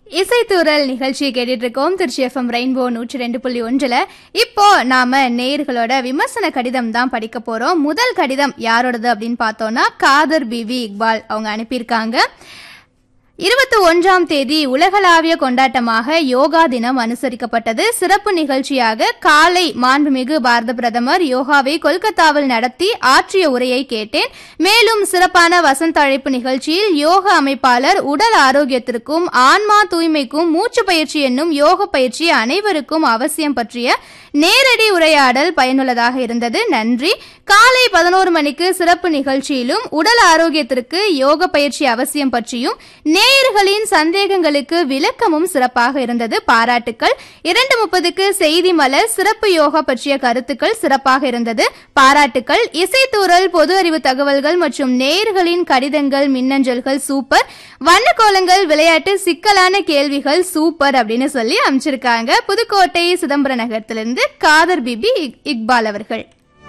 இசைத்தூரல் நிகழ்ச்சியை கேட்டுட்டு இருக்கோம் திருச்சி எஃப்எம் ரெயின்போ நூற்றி ரெண்டு புள்ளி ஒன்றுல இப்போ நாம நேயர்களோட விமர்சன கடிதம் தான் படிக்க போறோம் முதல் கடிதம் யாரோடது அப்படின்னு பார்த்தோம்னா காதர் பிவி இக்பால் அவங்க அனுப்பியிருக்காங்க இருபத்தி ஒன்றாம் தேதி உலகளாவிய கொண்டாட்டமாக யோகா தினம் அனுசரிக்கப்பட்டது சிறப்பு நிகழ்ச்சியாக காலை மாண்புமிகு பாரத பிரதமர் யோகாவை கொல்கத்தாவில் நடத்தி ஆற்றிய உரையை கேட்டேன் மேலும் சிறப்பான வசந்த அழைப்பு நிகழ்ச்சியில் யோகா அமைப்பாளர் உடல் ஆரோக்கியத்திற்கும் ஆன்மா தூய்மைக்கும் மூச்சு பயிற்சி என்னும் யோக பயிற்சி அனைவருக்கும் அவசியம் பற்றிய நேரடி உரையாடல் பயனுள்ளதாக இருந்தது நன்றி காலை பதினோரு மணிக்கு சிறப்பு நிகழ்ச்சியிலும் உடல் ஆரோக்கியத்திற்கு யோக பயிற்சி அவசியம் பற்றியும் நேயர்களின் சந்தேகங்களுக்கு விளக்கமும் சிறப்பாக இருந்தது பாராட்டுக்கள் இரண்டு முப்பதுக்கு செய்தி மலர் சிறப்பு யோகா பற்றிய கருத்துக்கள் சிறப்பாக இருந்தது பாராட்டுக்கள் இசைத்தூரல் பொது அறிவு தகவல்கள் மற்றும் நேயர்களின் கடிதங்கள் மின்னஞ்சல்கள் சூப்பர் வண்ணக்கோலங்கள் விளையாட்டு சிக்கலான கேள்விகள் சூப்பர் அப்படின்னு சொல்லி அமைச்சிருக்காங்க புதுக்கோட்டை சிதம்பர நகரத்திலிருந்து காதர் பிபி இக்- இக்பால் அவர்கள்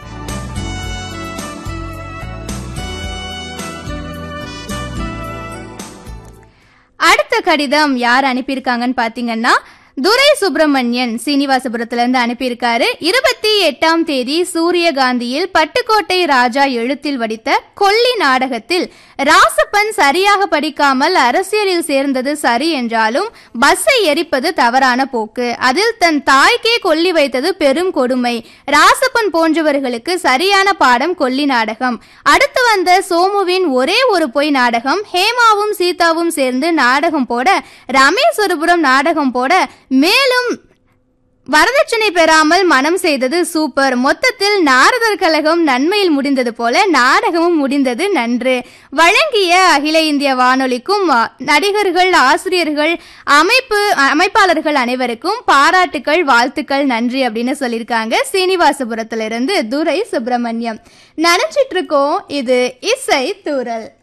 அடுத்த கடிதம் யார் அனுப்பியிருக்காங்கன்னு பாத்தீங்கன்னா துரை சுப்பிரமணியன் சீனிவாசபுரத்துல இருந்து அனுப்பியிருக்காரு இருபத்தி எட்டாம் தேதி சூரியகாந்தியில் பட்டுக்கோட்டை ராஜா எழுத்தில் வடித்த கொல்லி நாடகத்தில் ராசப்பன் சரியாக படிக்காமல் அரசியலில் சேர்ந்தது சரி என்றாலும் பஸ்ஸை எரிப்பது தவறான போக்கு அதில் தன் தாய்க்கே கொல்லி வைத்தது பெரும் கொடுமை ராசப்பன் போன்றவர்களுக்கு சரியான பாடம் கொல்லி நாடகம் அடுத்து வந்த சோமுவின் ஒரே ஒரு பொய் நாடகம் ஹேமாவும் சீதாவும் சேர்ந்து நாடகம் போட ரமேஸ்வரபுரம் நாடகம் போட மேலும் வரதட்சணை பெறாமல் மனம் செய்தது சூப்பர் மொத்தத்தில் நாரதர் கழகம் நன்மையில் முடிந்தது போல நாடகமும் முடிந்தது நன்று வழங்கிய அகில இந்திய வானொலிக்கும் அ, நடிகர்கள் ஆசிரியர்கள் அமைப்பு அமைப்பாளர்கள் அனைவருக்கும் பாராட்டுக்கள் வாழ்த்துக்கள் நன்றி அப்படின்னு சொல்லியிருக்காங்க சீனிவாசபுரத்திலிருந்து துரை சுப்பிரமணியம் நினைச்சிட்டு இருக்கோம் இது இசை தூரல்